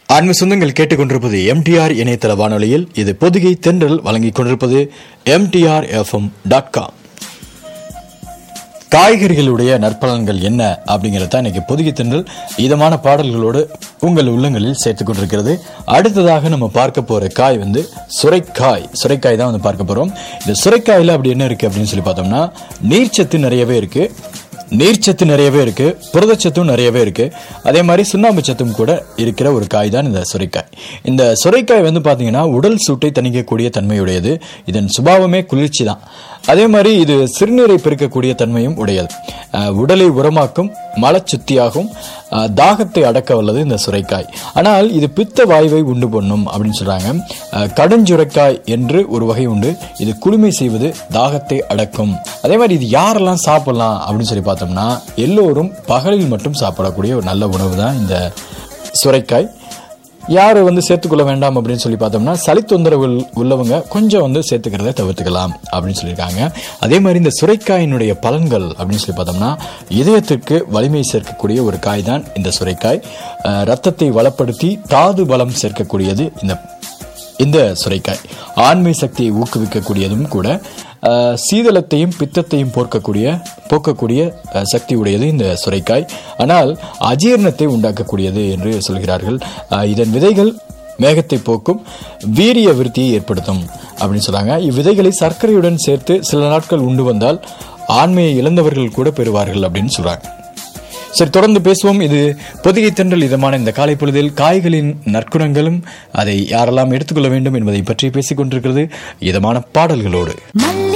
ஆன்ம சொந்தங்கள் கேட்டுக்கொண்டிருப்பது எம்டிஆர் இணையதள வானொலியில் இது பொதிகை தென்றல் வழங்கிக் கொண்டிருப்பது எம்டிஆர் எஃப்எம் டாட் காம் காய்கறிகளுடைய நற்பலன்கள் என்ன அப்படிங்கிறத தான் இன்னைக்கு பொதிகை தென்றல் இதமான பாடல்களோடு உங்கள் உள்ளங்களில் சேர்த்துக் கொண்டிருக்கிறது அடுத்ததாக நம்ம பார்க்க போற காய் வந்து சுரைக்காய் சுரைக்காய் தான் வந்து பார்க்க போறோம் இந்த சுரைக்காயில அப்படி என்ன இருக்கு அப்படின்னு சொல்லி பார்த்தோம்னா நீர்ச்சத்து நிறையவே இருக்கு நீர்ச்சத்து நிறையவே இருக்கு புரதச்சத்தும் நிறையவே இருக்கு அதே மாதிரி சுண்ணாம்பு சத்தும் கூட இருக்கிற ஒரு காய் தான் இந்த சுரைக்காய் இந்த சுரைக்காய் வந்து பாத்தீங்கன்னா உடல் சூட்டை தணிக்கக்கூடிய தன்மையுடையது இதன் சுபாவமே குளிர்ச்சி தான் அதே மாதிரி இது சிறுநீரை பெருக்கக்கூடிய தன்மையும் உடையது அஹ், உடலை உரமாக்கும் மலச்சுத்தியாகும் அஹ், தாகத்தை அடக்க வல்லது இந்த சுரைக்காய் ஆனால் இது பித்த வாயுவை உண்டு பண்ணும் அப்படின்னு சொல்றாங்க அஹ், கடுஞ்சுரைக்காய் என்று ஒரு வகை உண்டு இது குளுமை செய்வது தாகத்தை அடக்கும் அதே மாதிரி இது யாரெல்லாம் சாப்பிடலாம் அப்படின்னு சொல்லி பார்த்தோம்னா எல்லோரும் பகலில் மட்டும் சாப்பிடக்கூடிய ஒரு நல்ல உணவு தான் இந்த சுரைக்காய் யார் வந்து சேர்த்துக்கொள்ள வேண்டாம் அப்படின்னு சொல்லி பார்த்தோம்னா சளி தொந்தரவு உள்ளவங்க கொஞ்சம் வந்து சேர்த்துக்கிறத தவிர்த்துக்கலாம் அப்படின்னு சொல்லியிருக்காங்க அதே மாதிரி இந்த சுரைக்காயினுடைய பலன்கள் அப்படின்னு சொல்லி பார்த்தோம்னா இதயத்திற்கு வலிமை சேர்க்கக்கூடிய ஒரு காய் தான் இந்த சுரைக்காய் அஹ், ரத்தத்தை வளப்படுத்தி தாது பலம் சேர்க்கக்கூடியது இந்த இந்த சுரைக்காய் ஆண்மை சக்தியை ஊக்குவிக்கக்கூடியதும் கூட அஹ், சீதளத்தையும் பித்தத்தையும் போக்கக்கூடிய போக்கக்கூடிய அஹ், சக்தி உடையது இந்த சுரைக்காய் ஆனால் அஜீரணத்தை உண்டாக்கக்கூடியது என்று சொல்கிறார்கள் அஹ், இதன் விதைகள் மேகத்தை போக்கும் வீரிய விருத்தியை ஏற்படுத்தும் அப்படின்னு சொல்றாங்க இவ்விதைகளை சர்க்கரையுடன் சேர்த்து சில நாட்கள் உண்டு வந்தால் ஆண்மையை இழந்தவர்கள் கூட பெறுவார்கள் அப்படின்னு சொல்றாங்க சரி தொடர்ந்து பேசுவோம் இது பொதிகை தென்றல் இதமான இந்த காலை பொழுதில் காய்களின் நற்குணங்களும் அதை யாரெல்லாம் எடுத்துக்கொள்ள வேண்டும் என்பதை பற்றி பேசிக் கொண்டிருக்கிறது இதமான பாடல்களோடு மல்லி